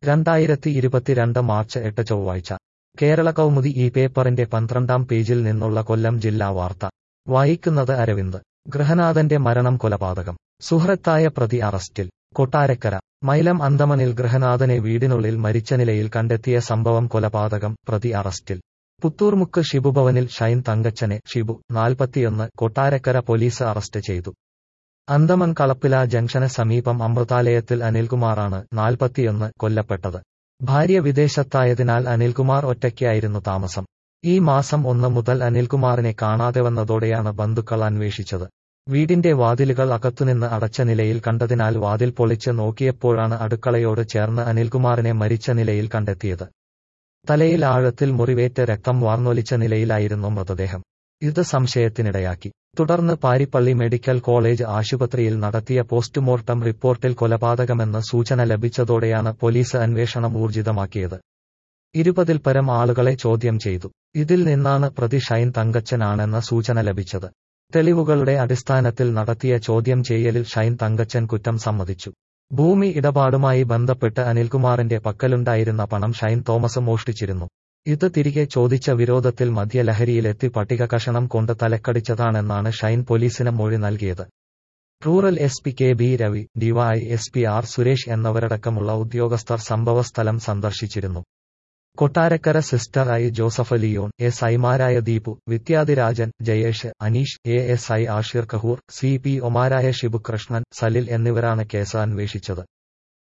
രണ്ടായിരത്തി ഇരുപത്തിരണ്ട് മാർച്ച് എട്ട് ചൊവ്വാഴ്ച കേരള കൗമുദി ഈ പേപ്പറിന്റെ പന്ത്രണ്ടാം പേജിൽ നിന്നുള്ള കൊല്ലം ജില്ലാ വാർത്ത വായിക്കുന്നത് അരവിന്ദ് ഗൃഹനാഥന്റെ മരണം കൊലപാതകം സുഹൃത്തായ പ്രതി അറസ്റ്റിൽ കൊട്ടാരക്കര മൈലം അന്തമനിൽ ഗൃഹനാഥനെ വീടിനുള്ളിൽ മരിച്ച നിലയിൽ കണ്ടെത്തിയ സംഭവം കൊലപാതകം പ്രതി അറസ്റ്റിൽ പുത്തൂർമുക്ക് ഷിബുഭവനിൽ ഷൈൻ തങ്കച്ചനെ ഷിബു നാൽപ്പത്തിയൊന്ന് കൊട്ടാരക്കര പോലീസ് അറസ്റ്റ് ചെയ്തു അന്തമൻ കളപ്പില ജംഗ്ഷന് സമീപം അമൃതാലയത്തിൽ അനിൽകുമാറാണ് നാൽപ്പത്തിയൊന്ന് കൊല്ലപ്പെട്ടത് ഭാര്യ വിദേശത്തായതിനാൽ അനിൽകുമാർ ഒറ്റയ്ക്കായിരുന്നു താമസം ഈ മാസം ഒന്ന് മുതൽ അനിൽകുമാറിനെ കാണാതെ വന്നതോടെയാണ് ബന്ധുക്കൾ അന്വേഷിച്ചത് വീടിന്റെ വാതിലുകൾ അകത്തുനിന്ന് അടച്ച നിലയിൽ കണ്ടതിനാൽ വാതിൽ പൊളിച്ച് നോക്കിയപ്പോഴാണ് അടുക്കളയോട് ചേർന്ന് അനിൽകുമാറിനെ മരിച്ച നിലയിൽ കണ്ടെത്തിയത് തലയിൽ ആഴത്തിൽ മുറിവേറ്റ് രക്തം വാർന്നൊലിച്ച നിലയിലായിരുന്നു മൃതദേഹം ഇത് സംശയത്തിനിടയാക്കി തുടർന്ന് പാരിപ്പള്ളി മെഡിക്കൽ കോളേജ് ആശുപത്രിയിൽ നടത്തിയ പോസ്റ്റ്മോർട്ടം റിപ്പോർട്ടിൽ കൊലപാതകമെന്ന് സൂചന ലഭിച്ചതോടെയാണ് പോലീസ് അന്വേഷണം ഊർജിതമാക്കിയത് ഇരുപതിൽ പരം ആളുകളെ ചോദ്യം ചെയ്തു ഇതിൽ നിന്നാണ് പ്രതി ഷൈൻ തങ്കച്ചനാണെന്ന സൂചന ലഭിച്ചത് തെളിവുകളുടെ അടിസ്ഥാനത്തിൽ നടത്തിയ ചോദ്യം ചെയ്യലിൽ ഷൈൻ തങ്കച്ചൻ കുറ്റം സമ്മതിച്ചു ഭൂമി ഇടപാടുമായി ബന്ധപ്പെട്ട് അനിൽകുമാറിന്റെ പക്കലുണ്ടായിരുന്ന പണം ഷൈൻ തോമസ് മോഷ്ടിച്ചിരുന്നു ഇത് തിരികെ ചോദിച്ച വിരോധത്തിൽ മദ്യലഹരിയിലെത്തി പട്ടിക കഷണം കൊണ്ട് തലക്കടിച്ചതാണെന്നാണ് ഷൈൻ പോലീസിന് മൊഴി നൽകിയത് rural S P K B Ravi D Y S P R Suresh എന്നിവരടക്കമുള്ള ഉദ്യോഗസ്ഥർ സംഭവസ്ഥലം സന്ദർശിച്ചിരുന്നു Kottarakkara sister I Joseph Leon S ഐമാരായ Deepu Vidyadhirajan Jayesh Aneesh A S I Ashir Kahoor C P ഒമാരായ ഷിബുകൃഷ്ണൻ സലിൽ എന്നിവരാണ് കേസ് അന്വേഷിച്ചത്